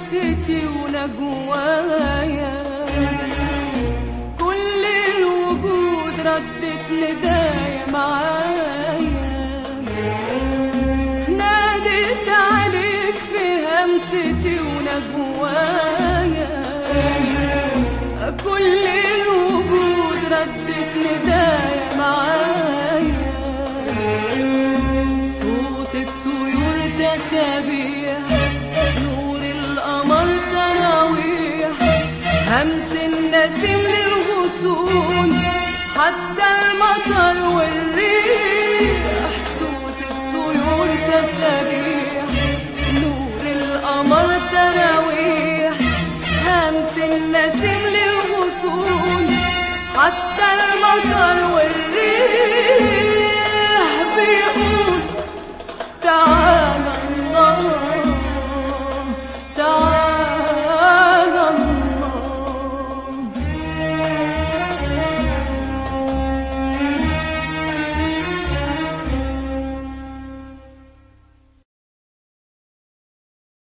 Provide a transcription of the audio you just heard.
همستي ونجوايا كل الوجود ردت ندايا معايا ناديت عليك في همستي ونجوايا كل الوجود ردت ندايا معايا صوت الطيور تسابيح نور القمر تراويح همس النسيم للغصون حتى المطر والريح